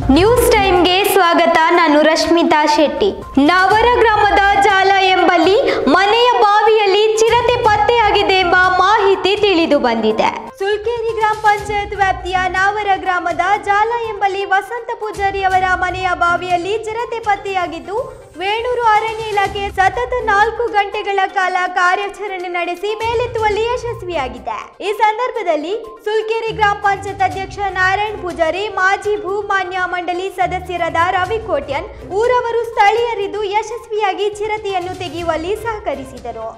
news ಟೈಮ್ಗೆ ಸ್ವಾಗತ ನಾನು ರಶ್ಮಿತಾ ಶೆಟ್ಟಿ ನವರ ಗ್ರಾಮದ ಜಾಲ ಎಂಬಲ್ಲಿ ಮನೆಯ ಬಾವಿಯಲ್ಲಿ ಚಿರತೆ ಪತ್ತೆಯಾಗಿದೆ ಎಂಬ ಮಾಹಿತಿ ತಿಳಿದು ಬಂದಿದೆ ಸುಲ್ಕೇರಿ ಗ್ರಾಮ ಪಂಚಾಯತ್ ವ್ಯಾಪ್ತಿಯ ನಾವರ ಗ್ರಾಮದ ಜಾಲ ಎಂಬಲ್ಲಿ ವಸಂತ ಪೂಜಾರಿ ಅವರ ಮನೆಯ ಬಾವಿಯಲ್ಲಿ ಚಿರತೆ ಪತ್ತೆಯಾಗಿದ್ದು ವೇಣೂರು ಅರಣ್ಯ ಇಲಾಖೆ ಸತತ ನಾಲ್ಕು ಗಂಟೆಗಳ ಕಾಲ ಕಾರ್ಯಾಚರಣೆ ನಡೆಸಿ ಮೇಲೆತ್ತುವಲ್ಲಿ ಯಶಸ್ವಿಯಾಗಿದೆ ಈ ಸಂದರ್ಭದಲ್ಲಿ ಸುಲ್ಕೇರಿ ಗ್ರಾಮ ಪಂಚಾಯತ್ ಅಧ್ಯಕ್ಷ ನಾರಾಯಣ್ ಪೂಜಾರಿ ಮಾಜಿ ಭೂಮಾನ್ಯ ಮಂಡಳಿ ಸದಸ್ಯರಾದ ರವಿ ಕೋಟ್ಯನ್ ಊರವರು ಸ್ಥಳೀಯರಿದ್ದು ಯಶಸ್ವಿಯಾಗಿ ಚಿರತೆಯನ್ನು ತೆಗೆಯುವಲ್ಲಿ ಸಹಕರಿಸಿದರು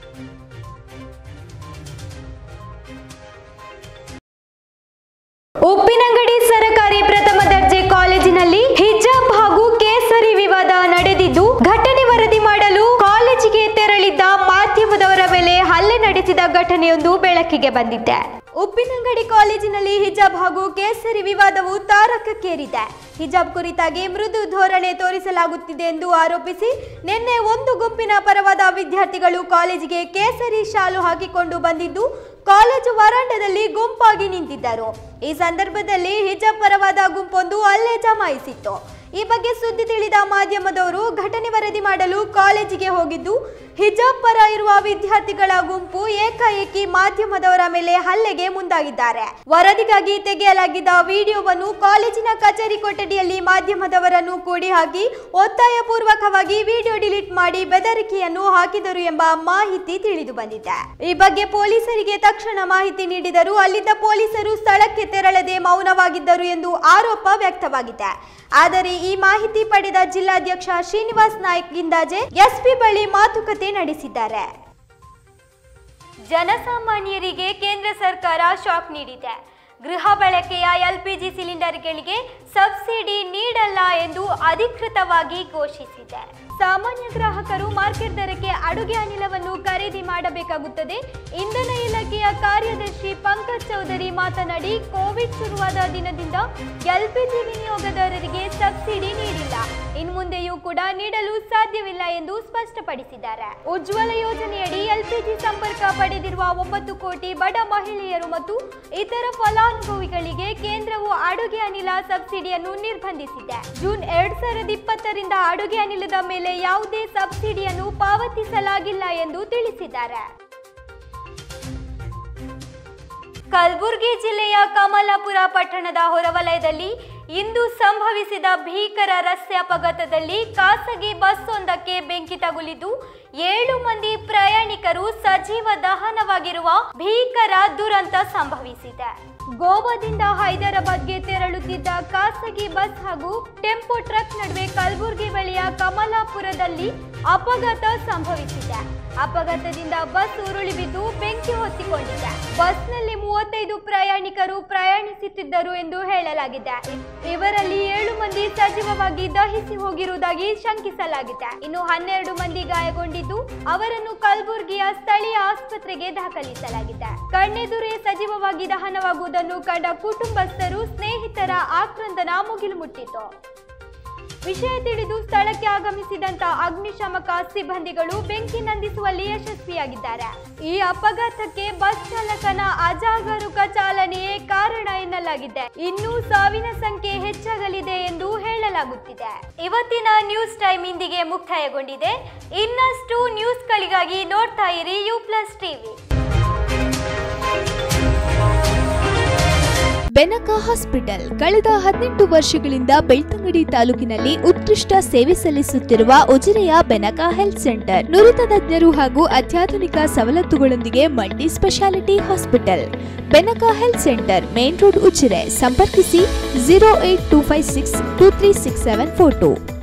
ಉಪ್ಪಿನಂಗಡಿ ಸರಕಾರಿ ಪ್ರಥಮ ದರ್ಜೆ ಕಾಲೇಜಿನಲ್ಲಿ ಹಿಜಾಬ್ ಹಾಗೂ ಕೇಸರಿ ವಿವಾದ ನಡೆದಿದ್ದು ಘಟನೆ ವರದಿ ಮಾಡಲು ಕಾಲೇಜಿಗೆ ತೆರಳಿದ್ದ ಮಾಧ್ಯಮದವರ ಮೇಲೆ ಹಲ್ಲೆ ನಡೆಸಿದ ಘಟನೆಯೊಂದು ಬೆಳಕಿಗೆ ಬಂದಿದೆ ಉಪ್ಪಿನಂಗಡಿ ಕಾಲೇಜಿನಲ್ಲಿ ಹಿಜಾಬ್ ಹಾಗೂ ಕೇಸರಿ ವಿವಾದವು ತಾರಕಕ್ಕೇರಿದೆ ಹಿಜಾಬ್ ಕುರಿತಾಗಿ ಮೃದು ಧೋರಣೆ ತೋರಿಸಲಾಗುತ್ತಿದೆ ಎಂದು ಆರೋಪಿಸಿ ನಿನ್ನೆ ಒಂದು ಗುಂಪಿನ ಪರವಾದ ವಿದ್ಯಾರ್ಥಿಗಳು ಕಾಲೇಜಿಗೆ ಕೇಸರಿ ಶಾಲು ಹಾಕಿಕೊಂಡು ಬಂದಿದ್ದು ಕಾಲೇಜು ವರಾಂಡದಲ್ಲಿ ಗುಂಪಾಗಿ ನಿಂತಿದ್ದರು ಈ ಸಂದರ್ಭದಲ್ಲಿ ಹಿಜಾಬ್ ಪರವಾದ ಗುಂಪೊಂದು ಅಲ್ಲೇ ಜಮಾಯಿಸಿತ್ತು ಈ ಬಗ್ಗೆ ಸುದ್ದಿ ತಿಳಿದ ಮಾಧ್ಯಮದವರು ಘಟನೆ ವರದಿ ಮಾಡಲು ಕಾಲೇಜಿಗೆ ಹೋಗಿದ್ದು ಹಿಜಾಬ್ ಪರ ಇರುವ ವಿದ್ಯಾರ್ಥಿಗಳ ಗುಂಪು ಏಕಾಏಕಿ ಮಾಧ್ಯಮದವರ ಮೇಲೆ ಹಲ್ಲೆಗೆ ಮುಂದಾಗಿದ್ದಾರೆ ವರದಿಗಾಗಿ ತೆಗೆಯಲಾಗಿದ್ದ ವಿಡಿಯೋವನ್ನು ಕಾಲೇಜಿನ ಕಚೇರಿ ಕೊಠಡಿಯಲ್ಲಿ ಮಾಧ್ಯಮದವರನ್ನು ಕೂಡಿ ಹಾಕಿ ಒತ್ತಾಯ ಪೂರ್ವಕವಾಗಿ ವಿಡಿಯೋ ಡಿಲೀಟ್ ಮಾಡಿ ಬೆದರಿಕೆಯನ್ನು ಹಾಕಿದರು ಎಂಬ ಮಾಹಿತಿ ತಿಳಿದು ಬಂದಿದೆ ಈ ಬಗ್ಗೆ ಪೊಲೀಸರಿಗೆ ತಕ್ಷಣ ಮಾಹಿತಿ ನೀಡಿದರೂ ಅಲ್ಲಿದ್ದ ಪೊಲೀಸರು ಸ್ಥಳಕ್ಕೆ ತೆರಳದೆ ಮೌನವಾಗಿದ್ದರು ಎಂದು ಆರೋಪ ವ್ಯಕ್ತವಾಗಿದೆ ಆದರೆ ಈ ಮಾಹಿತಿ ಪಡೆದ ಜಿಲ್ಲಾಧ್ಯಕ್ಷ ಶ್ರೀನಿವಾಸ್ ನಾಯ್ಕ್ ಗಿಂದಾಜೆ ಎಸ್ಪಿ ಬಳಿ ಮಾತುಕತೆ ನಡೆಸಿದ್ದಾರೆ ಜನಸಾಮಾನ್ಯರಿಗೆ ಕೇಂದ್ರ ಸರ್ಕಾರ ಶಾಕ್ ನೀಡಿದೆ ಗೃಹ ಬಳಕೆಯ ಎಲ್ಪಿಜಿ ಸಿಲಿಂಡರ್ಗಳಿಗೆ ಸಬ್ಸಿಡಿ ನೀಡಲ್ಲ ಎಂದು ಅಧಿಕೃತವಾಗಿ ಘೋಷಿಸಿದೆ ಸಾಮಾನ್ಯ ಗ್ರಾಹಕರು ಮಾರ್ಕೆಟ್ ದರಕ್ಕೆ ಅಡುಗೆ ಅನಿಲವನ್ನು ಖರೀದಿ ಮಾಡಬೇಕಾಗುತ್ತದೆ ಇಂಧನ ಇಲಾಖೆಯ ಕಾರ್ಯದರ್ಶಿ ಪಂಕಜ್ ಚೌಧರಿ ಮಾತನಾಡಿ ಕೋವಿಡ್ ಶುರುವಾದ ದಿನದಿಂದ ಎಲ್ಪಿಜಿ ವಿನಿಯೋಗದಾರರಿಗೆ ಸಬ್ಸಿಡಿ ನೀಡಿಲ್ಲ ಇನ್ನು ಮುಂದೆಯೂ ಕೂಡ ನೀಡಲು ಸಾಧ್ಯವಿಲ್ಲ ಎಂದು ಸ್ಪಷ್ಟಪಡಿಸಿದ್ದಾರೆ ಉಜ್ವಲ ಯೋಜನೆಯಡಿ ಎಲ್ಪಿಜಿ ಸಂಪರ್ಕ ಪಡೆದಿರುವ ಒಂಬತ್ತು ಕೋಟಿ ಬಡ ಮಹಿಳೆಯರು ಮತ್ತು ಇತರ ಫಲಾನುಭವಿಗಳಿಗೆ ಕೇಂದ್ರವು ಅಡುಗೆ ಅನಿಲ ಸಬ್ಸಿಡಿಯನ್ನು ನಿರ್ಬಂಧಿಸಿದೆ ಜೂನ್ ಎರಡ್ ಸಾವಿರದ ಇಪ್ಪತ್ತರಿಂದ ಅಡುಗೆ ಅನಿಲದ ಮೇಲೆ ಯಾವುದೇ ಸಬ್ಸಿಡಿಯನ್ನು ಪಾವತಿಸಲಾಗಿಲ್ಲ ಎಂದು ತಿಳಿಸಿದ್ದಾರೆ ಕಲಬುರಗಿ ಜಿಲ್ಲೆಯ ಕಮಲಾಪುರ ಪಟ್ಟಣದ ಹೊರವಲಯದಲ್ಲಿ ಇಂದು ಸಂಭವಿಸಿದ ಭೀಕರ ರಸ್ತೆ ಅಪಘಾತದಲ್ಲಿ ಖಾಸಗಿ ಬಸ್ ಒಂದಕ್ಕೆ ಬೆಂಕಿ ತಗುಲಿದ್ದು ಏಳು ಮಂದಿ ಪ್ರಯಾಣಿಕರು ಸಜೀವ ದಹನವಾಗಿರುವ ಭೀಕರ ದುರಂತ ಸಂಭವಿಸಿದೆ ಗೋವಾದಿಂದ ಹೈದರಾಬಾದ್ಗೆ ತೆರಳುತ್ತಿದ್ದ ಖಾಸಗಿ ಬಸ್ ಹಾಗೂ ಟೆಂಪೋ ಟ್ರಕ್ ನಡುವೆ ಕಲಬುರಗಿ ಬಳಿಯ ಕಮಲಾಪುರದಲ್ಲಿ ಅಪಘಾತ ಸಂಭವಿಸಿದೆ ಅಪಘಾತದಿಂದ ಬಸ್ ಉರುಳಿ ಬಿದ್ದು ಬೆಂಕಿ ಹೊತ್ತಿಕೊಂಡಿದೆ ಬಸ್ನಲ್ಲಿ ಮೂವತ್ತೈದು ಪ್ರಯಾಣಿಕರು ಪ್ರಯಾಣಿಸುತ್ತಿದ್ದರು ಎಂದು ಹೇಳಲಾಗಿದೆ ಇವರಲ್ಲಿ ಏಳು ಮಂದಿ ಸಜೀವವಾಗಿ ದಹಿಸಿ ಹೋಗಿರುವುದಾಗಿ ಶಂಕಿಸಲಾಗಿದೆ ಇನ್ನು ಹನ್ನೆರಡು ಮಂದಿ ಗಾಯಗೊಂಡಿದ್ದು ಅವರನ್ನು ಕಲಬುರಗಿಯ ಸ್ಥಳೀಯ ಆಸ್ಪತ್ರೆಗೆ ದಾಖಲಿಸಲಾಗಿದೆ ಕಣ್ಣೆದುರೇ ಸಜೀವವಾಗಿ ದಹನವಾಗುವುದನ್ನು ಕಂಡ ಕುಟುಂಬಸ್ಥರು ಸ್ನೇಹಿತರ ಆಕ್ರಂದನ ಮುಗಿಲು ಮುಟ್ಟಿತು ವಿಷಯ ತಿಳಿದು ಸ್ಥಳಕ್ಕೆ ಆಗಮಿಸಿದಂತ ಅಗ್ನಿಶಾಮಕ ಸಿಬ್ಬಂದಿಗಳು ಬೆಂಕಿ ನಂದಿಸುವಲ್ಲಿ ಯಶಸ್ವಿಯಾಗಿದ್ದಾರೆ ಈ ಅಪಘಾತಕ್ಕೆ ಬಸ್ ಚಾಲಕನ ಅಜಾಗರೂಕ ಚಾಲನೆಯೇ ಕಾರಣ ಎನ್ನಲಾಗಿದೆ ಇನ್ನು ಸಾವಿನ ಸಂಖ್ಯೆ ಹೆಚ್ಚಾಗಲಿದೆ ಎಂದು ಹೇಳಲಾಗುತ್ತಿದೆ ಇವತ್ತಿನ ನ್ಯೂಸ್ ಟೈಮ್ ಇಂದಿಗೆ ಮುಕ್ತಾಯಗೊಂಡಿದೆ ಇನ್ನಷ್ಟು ನ್ಯೂಸ್ಗಳಿಗಾಗಿ ನೋಡ್ತಾ ಇರಿ U plus TV Benaka hospital ಕಳೆದ ಹದಿನೆಂಟು ವರ್ಷಗಳಿಂದ ಬೆಳ್ತಂಗಡಿ ತಾಲೂಕಿನಲ್ಲಿ ಉತ್ಕೃಷ್ಟ ಸೇವೆ ಸಲ್ಲಿಸುತ್ತಿರುವ ಉಜಿರೆಯ ಬೆನಕ ಹೆಲ್ತ್ ಸೆಂಟರ್ ನುರಿತ ತಜ್ಞರು ಹಾಗೂ ಅತ್ಯಾಧುನಿಕ ಸವಲತ್ತುಗಳೊಂದಿಗೆ multi speciality hospital Benaka health centre main road Ujire ಸಂಪರ್ಕಿಸಿ zero eight two five six two three six seven four to